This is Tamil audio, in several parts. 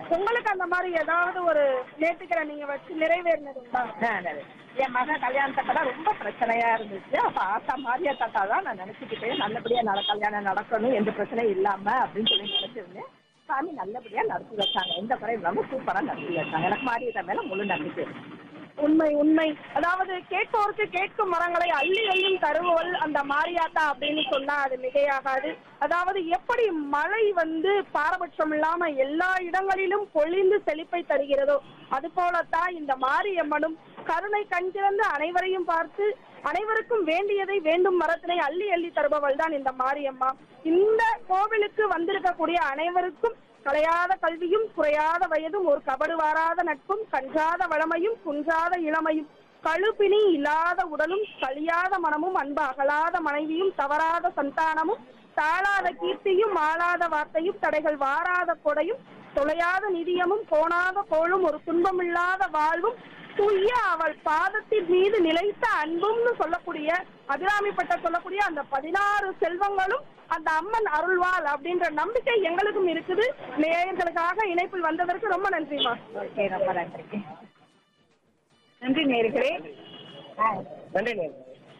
உங்களுக்கு அந்த மாதிரி ஏதாவது ஒரு நேர்த்திக்கரை நீங்க வச்சு நிறைவேறினது உண்டா என் மகன் கல்யாணத்துக்கெல்லாம் ரொம்ப பிரச்சனையா இருந்துச்சு அப்ப ஆத்தா மாரியா தாத்தா தான் நான் நினைச்சுக்கிட்டேன் நல்லபடியா நட கல்யாணம் நடக்கணும் எந்த பிரச்சனையும் இல்லாம அப்படின்னு சொல்லி நினைச்சிருந்தேன் சாமி நல்லபடியா நடத்தி வச்சாங்க எந்த குறையும் இல்லாம சூப்பரா நடத்தி வச்சாங்க எனக்கு மாரியத்தா மேல முழு நம்பிக்கை இருக்கு. உண்மை உண்மை அதாவது கேட்போருக்கு கேட்கும் மரங்களை அள்ளி அள்ளும் தருவல் அந்த மாரியாத்தா அப்படின்னு சொன்னா அது மிகையாகாது அதாவது எப்படி மழை வந்து பாரபட்சம் இல்லாம எல்லா இடங்களிலும் பொழிந்து செழிப்பை தருகிறதோ அது போலத்தான் இந்த மாரியம்மனும் கருணை கண் திறந்து அனைவரையும் பார்த்து அனைவருக்கும் வேண்டியதை வேண்டும் மரத்தினை அள்ளி அள்ளி தருபவள் தான் இந்த மாரியம்மா இந்த கோவிலுக்கு வந்திருக்கக்கூடிய அனைவருக்கும் கலையாத கல்வியும் குறையாத வயதும் ஒரு கபடு வாராத நட்பும் கஞ்சாத வளமையும் குன்றாத இளமையும் கழுப்பினி இல்லாத உடலும் கழியாத மனமும் அன்பு அகலாத மனைவியும் தவறாத சந்தானமும் தாழாத கீர்த்தியும் ஆளாத வார்த்தையும் தடைகள் வாராத கொடையும் தொலையாத நிதியமும் கோணாத கோளும் ஒரு துன்பமில்லாத வாழ்வும் தூய அவள் பாதத்தின் மீது நிலைத்த அன்பும்னு சொல்லக்கூடிய அபிராமிப்பட்ட சொல்லக்கூடிய அந்த பதினாறு செல்வங்களும் அந்த அம்மன் அருள்வாள் அப்படின்ற நம்பிக்கை எங்களுக்கும் இருக்குது நேயர்களுக்காக இணைப்பில் வந்ததற்கு ரொம்ப நன்றிமா ஓகே ரொம்ப நன்றி நன்றி நேர்களே நன்றி நேர்களே.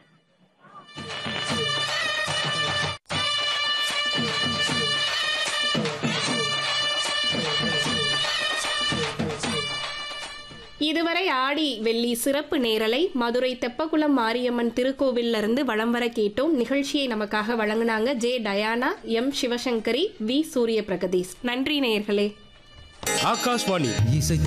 இதுவரை ஆடி வெள்ளி சிறப்பு நேரலை மதுரை தெப்பக்குளம் மாரியம்மன் திருக்கோவில்ல இருந்து வலம் வர கேட்டோம் நிகழ்ச்சியை நமக்காக வழங்குனாங்க J Diana M Sivasankari V Surya Pragatheesh நன்றி நேயர்களே ஆகாஷ்வாணி இசை